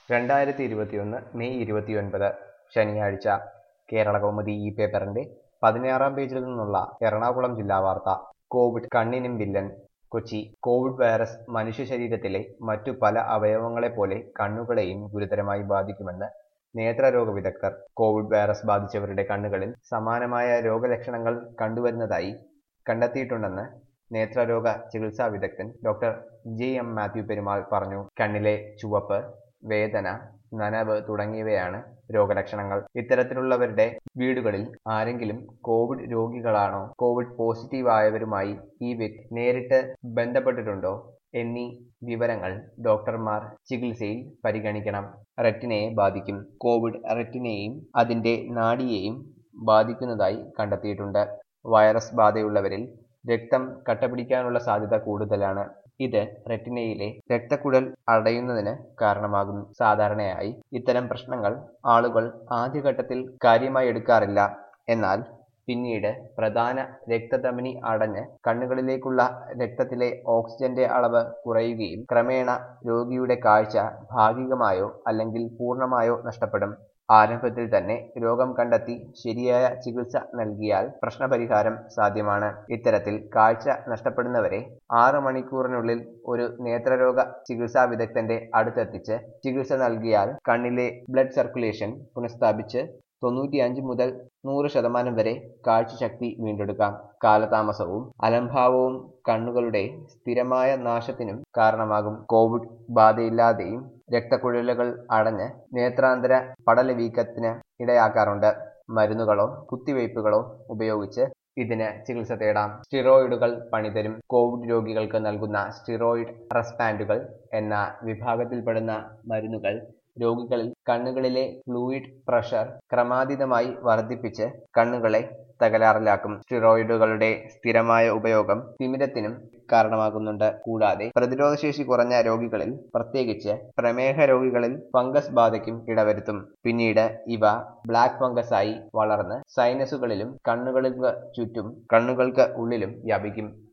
രണ്ടായിരത്തി ഇരുപത്തിയൊന്ന് മെയ് ഇരുപത്തിയൊൻപത് ശനിയാഴ്ച കേരള കൗമുദി ഈ പേപ്പറിന്റെ പതിനാറാം പേജിൽ നിന്നുള്ള എറണാകുളം ജില്ലാ വാർത്ത കോവിഡ് കണ്ണിനും വില്ലൻ കൊച്ചി കോവിഡ് വൈറസ് മനുഷ്യ ശരീരത്തിലെ മറ്റു പല അവയവങ്ങളെപ്പോലെ കണ്ണുകളെയും ഗുരുതരമായി ബാധിക്കുമെന്ന് നേത്രരോഗ വിദഗ്ധർ കോവിഡ് വൈറസ് ബാധിച്ചവരുടെ കണ്ണുകളിൽ സമാനമായ രോഗലക്ഷണങ്ങൾ കണ്ടുവരുന്നതായി കണ്ടെത്തിയിട്ടുണ്ടെന്ന് നേത്രരോഗ ചികിത്സാ വിദഗ്ധൻ doctor J M Mathew Perumal പറഞ്ഞു കണ്ണിലെ ചുവപ്പ് വേദന നനവ് തുടങ്ങിയവയാണ് രോഗലക്ഷണങ്ങൾ ഇത്തരത്തിലുള്ളവരുടെ വീടുകളിൽ ആരെങ്കിലും കോവിഡ് രോഗികളാണോ കോവിഡ് പോസിറ്റീവ് ആയവരുമായി ഈ വ്യക്തി നേരിട്ട് ബന്ധപ്പെട്ടിട്ടുണ്ടോ എന്നീ വിവരങ്ങൾ ഡോക്ടർമാർ ചികിത്സയിൽ പരിഗണിക്കണം റെറ്റിനയെ ബാധിക്കും കോവിഡ് റെറ്റിനയെയും അതിന്റെ നാഡിയെയും ബാധിക്കുന്നതായി കണ്ടെത്തിയിട്ടുണ്ട് വൈറസ് ബാധയുള്ളവരിൽ രക്തം കട്ടപിടിക്കാനുള്ള സാധ്യത കൂടുതലാണ് ഇത് റെറ്റിനയിലെ രക്തക്കുഴൽ അടയുന്നതിന് കാരണമാകും സാധാരണയായി ഇത്തരം പ്രശ്നങ്ങൾ ആളുകൾ ആദ്യഘട്ടത്തിൽ കാര്യമായി എടുക്കാറില്ല എന്നാൽ പിന്നീട് പ്രധാന രക്തധമനി അടഞ്ഞ് കണ്ണുകളിലേക്കുള്ള രക്തത്തിലെ ഓക്സിജന്റെ അളവ് കുറയുകയും ക്രമേണ രോഗിയുടെ കാഴ്ച ഭാഗികമായോ അല്ലെങ്കിൽ പൂർണ്ണമായോ നഷ്ടപ്പെടും ആരംഭത്തിൽ തന്നെ രോഗം കണ്ടെത്തി ശരിയായ ചികിത്സ നൽകിയാൽ പ്രശ്നപരിഹാരം സാധ്യമാണ് ഇത്തരത്തിൽ കാഴ്ച നഷ്ടപ്പെടുന്നവരെ ആറ് മണിക്കൂറിനുള്ളിൽ ഒരു നേത്രരോഗ ചികിത്സാ വിദഗ്ധന്റെ അടുത്തെത്തിച്ച് ചികിത്സ നൽകിയാൽ കണ്ണിലെ ബ്ലഡ് സർക്കുലേഷൻ പുനഃസ്ഥാപിച്ച് തൊണ്ണൂറ്റിയഞ്ച് മുതൽ നൂറ് ശതമാനം വരെ കാഴ്ചശക്തി വീണ്ടെടുക്കാം കാലതാമസവും അലംഭാവവും കണ്ണുകളുടെ സ്ഥിരമായ നാശത്തിനും കാരണമാകും കോവിഡ് ബാധയില്ലാതെയും രക്തക്കുഴലുകൾ അടഞ്ഞ് നേത്രാന്തര പടലവീക്കത്തിന് ഇടയാക്കാറുണ്ട് മരുന്നുകളോ കുത്തിവയ്പ്പുകളോ ഉപയോഗിച്ച് ഇതിന് ചികിത്സ തേടാം സ്റ്റിറോയിഡുകൾ പണിതരും കോവിഡ് രോഗികൾക്ക് നൽകുന്ന സ്റ്റിറോയിഡ് റെസ്പാൻഡുകൾ എന്ന വിഭാഗത്തിൽപ്പെടുന്ന മരുന്നുകൾ രോഗികളിൽ കണ്ണുകളിലെ ഫ്ലൂയിഡ് പ്രഷർ ക്രമാതീതമായി വർദ്ധിപ്പിച്ച് കണ്ണുകളെ തകരാറിലാക്കും സ്റ്റിറോയിഡുകളുടെ സ്ഥിരമായ ഉപയോഗം തിമിരത്തിനും കാരണമാകുന്നുണ്ട് കൂടാതെ പ്രതിരോധശേഷി കുറഞ്ഞ രോഗികളിൽ പ്രത്യേകിച്ച് പ്രമേഹ രോഗികളിൽ ഫംഗസ് ബാധയ്ക്കും ഇടവരുത്തും പിന്നീട് ഇവ ബ്ലാക്ക് ഫംഗസ് ആയി വളർന്ന് സൈനസുകളിലും കണ്ണുകൾക്ക് ചുറ്റും കണ്ണുകൾക്ക് ഉള്ളിലും വ്യാപിക്കും